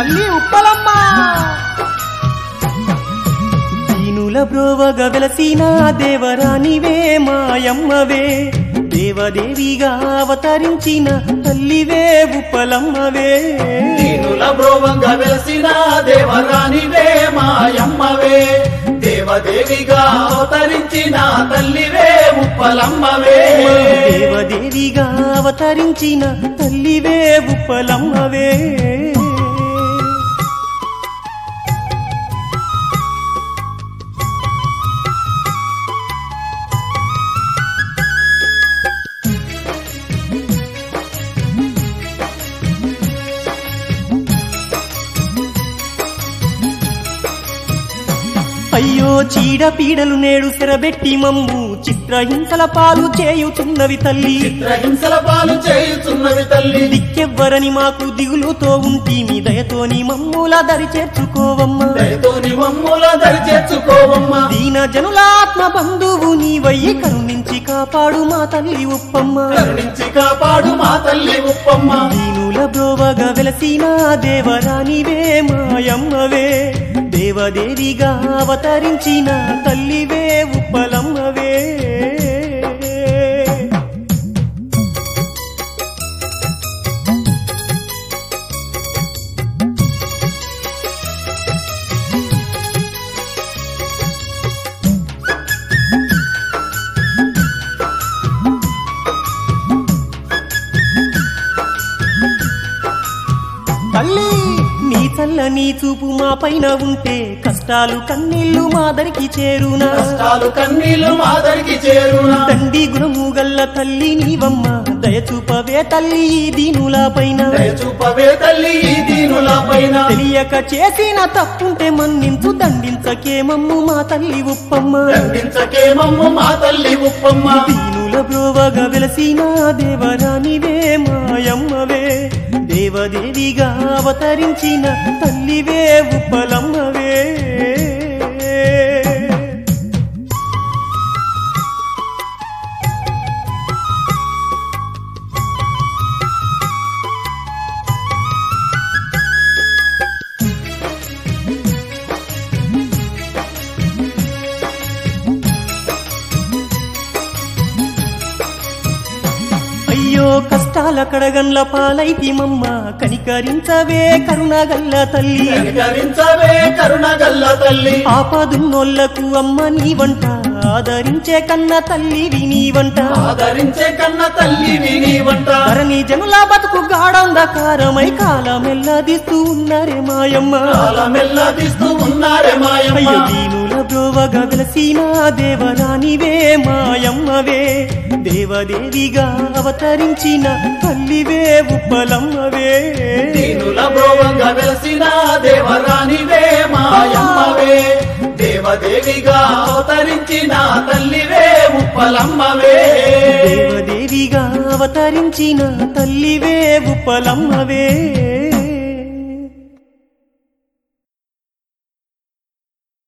తల్లి ఉప్పలమ్మ దీనుల బ్రోవగ వెలసిన దేవరానివే మాయమ్మవే దేవదేవిగా అవతరించిన తల్లివే ఉప్పలమ్మవే దీనుల బ్రోవంగా వెలసిన దేవరానివే మాయమ్మవే దేవదేవిగా అవతరించిన తల్లివే ఉప్పలమ్మవే దేవదేవిగా అవతరించిన తల్లివే ఉప్పలమ్మవే అయ్యో చీడ పీడలు నేడు సెరబెట్టి మమ్ము చిత్రహింసల పాలు చేయుచున్నవి తల్లి చిత్రహింసల పాలు చేయుచున్నవి తల్లి దిక్కెవ్వరని మాకు దిగులుతో ఉంటి మీ దయతోని మమ్ముల దరి చేర్చుకోవమ్మా దయతోని మమ్ముల దరి చేర్చుకోవమ్మా దీన జనుల ఆత్మ బంధువు నీవయ్యి కరుణించి కాపాడు మా తల్లి ఉప్పమ్మ కరుణించి కాపాడు మా తల్లి ఉప్పమ్మ దీనుల బ్రోవగా వెలసిన దేవరానివే మాయమ్మవే దేవదేవిగా అవతరించిన తల్లివే ఉప్పలమ్మవే తల్లి నీ చల్లని చూపు మా పైన ఉంటే కష్టాలు కన్నీళ్లు మాదరికి చేరునా కష్టాలు కన్నీళ్లు మాదరికి చేరునా తండ్రి గుణము గల్ల తల్లి నీవమ్మ దయచూపవే తల్లి ఈ దీనుల పైన దయచూపవే తల్లి ఈ దీనుల పైన తెలియక చేసిన తప్పుంటే మన్నించు దండించకే మమ్ము మా తల్లి ఉప్పమ్మ దండించకే మమ్ము మా తల్లి ఉప్పమ్మ దీనుల బ్రోవగా వెలసిన దేవరానివే మాయమ్మవే దేవదేవిగా అవతరించిన తల్లివే ఉప్పలమ్మవే అయ్యో కష్టాల కడగండ్ల పాలైతి మమ్మ కనికరించవే కరుణగల్ల తల్లి కనికరించవే కరుణగల్ల తల్లి ఆపదున్నోళ్లకు అమ్మ నీ వంట ఆదరించే కన్న తల్లి నీ వంట ఆదరించే కన్న తల్లి విని వంట ధరణి జనుల బతుకు గాఢంధకారమై కాలమెల్లదిస్తూ ఉన్నారే మాయమ్మ కాలమెల్లదిస్తూ ఉన్నారే మాయమ్మ అయ్యో దీనుల బ్రోవగా వెలసిన దేవరానివే మాయమ్మవే దేవదేవిగా అవతరించిన తల్లివే ఉప్పలమ్మవే దీనుల బ్రోవంగా వెలసిన దేవరానివే మాయమ్మవే దేవదేవిగా అవతరించిన తల్లివే ఉప్పలమ్మవే దేవదేవిగా అవతరించిన తల్లివే ఉప్పలమ్మవే